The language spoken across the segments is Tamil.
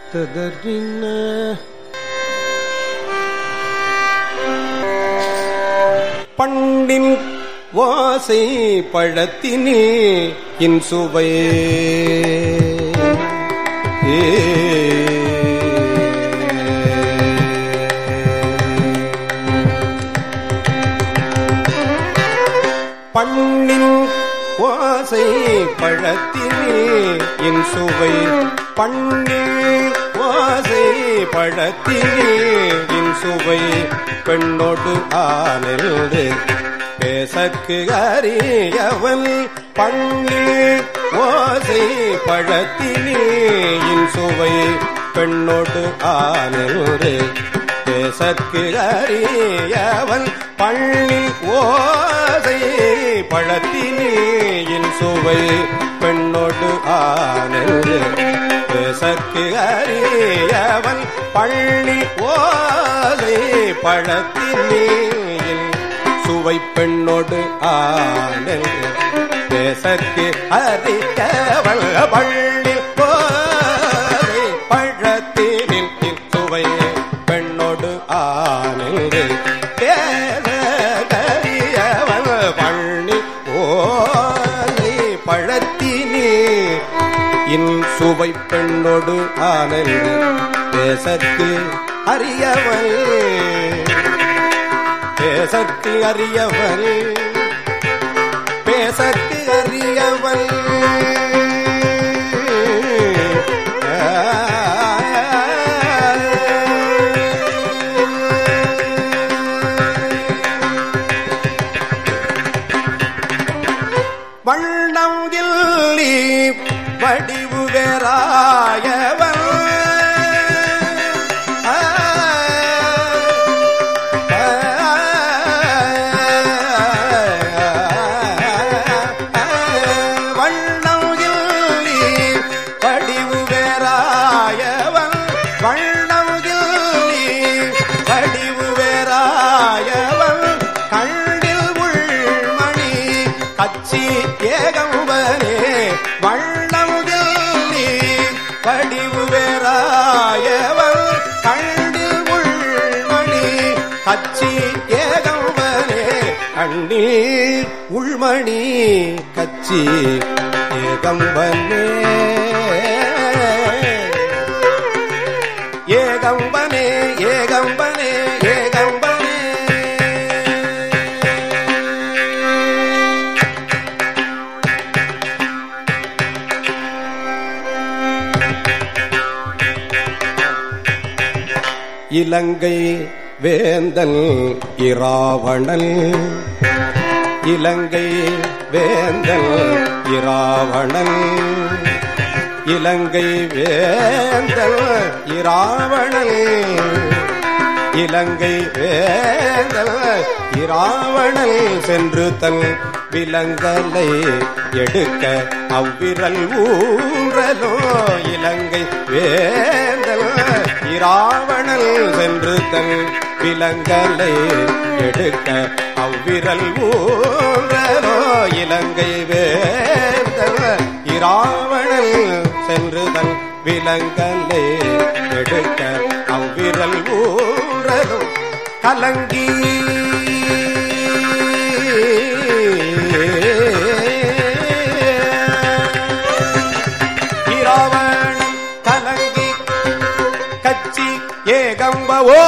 ததறின பண்ணின் வாசை பழத்தினே இன் சுவை ஏ பண்ணின் வாசை பழத்தினே என் சுவை பண்ணில் வாசை பழத்தினே என் சுவை பெண்ணோடு ஆனென்று பேசற்கு அறியவன் பண்ணில் ஓசை பழத்தினே என் சுவை பெண்ணோடு ஆனென்று பேசற்கு அறியவன் பள்ளி ஓசை பழத்தினேயின் சுவை பெண்ணோடு ஆனென்று பேசற்கு அறியவன் பள்ளி ஓசை பழத்தினேயின் சுவை பெண்ணோடு ஆனென்று பேசற்கு அறியவன் பள்ளி ஓசை பழத்தினின் சுவை பெண்ணோடு ஆனென்று பேரறியவன் பண்ணி ஓலை பழத்தினே இன் சுவை பெண்ணோடு ஆனென்று பேசற்கு அறியவன் பேசற்கு அறியவன் பேசற்கு அறியவன் வண்ணம் கில்லி வடிவு வேறாயவன் ஆ, வண்ணம் கில்லி வடிவு வேறாயவன் வண்ணம் கில்லி வடிவு வேறாயவன் கண்டில் உள்மணி கச்சி ஏகம்பனே வண்ணம் கில்லி வடிவு வேறாயவன் கண்டில் உள்மணி கச்சி ஏகம்பனே கண்ணீர் உள்மணி கச்சி ஏகம்பனே ஏகம்பனே ஏகம்பனே ஏகம்பனே இலங்கை வேந்தன் இராவணன் இலங்கை வேந்தன் இராவணன் இலங்கை வேந்தன் இராவணன் இலங்கை வேந்தன் இராவணன் சென்று தன் விலங்கலை எடுக்க அவ்விரல் ஊன்றலோ இலங்கை வேந்தன் இராவணன் சென்று தன் விலங்கலை எடுக்க அவ்விரல் ஊன்றலோ இலங்கை வேந்தன் இராவணன் சென்று தன் விலங்கலை எடுக்க அவ்விரல் ஊன்றலும் கலங்கி இராவணன் கலங்கி கச்சி ஏகம்பவோ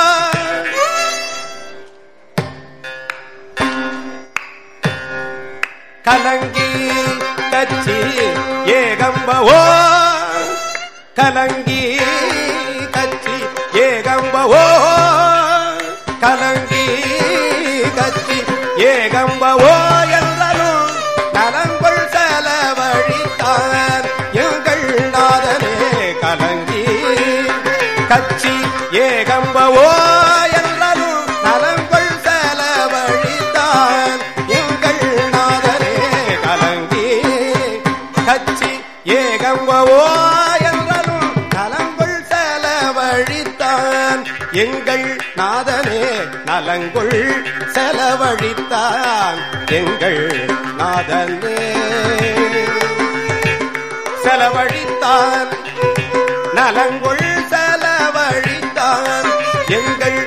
கலங்கி கச்சி ஏகம்பவோ கலங்கி கச்சி ஏகம்பவோ கலங்கி கச்சி ஏகம்பவோ என்றனும் நலங்கொள் செலவழித்தான் எங்கள் நாதனே கலங்கி கச்சி ஏகம்பவோ என்றனும் நலங்கொள் செலவழித்தான் எங்கள் நாதனே கலங்கி கச்சி ஏகம்பவோ என்றனும் நலங்கொள் செலவழித்தான் எங்கள் நாதனே நலங்கொள் செலவழித்தான் எங்கள் நாதனே செலவழித்தான் நலங்கொள் செலவழித்தான் எங்கள்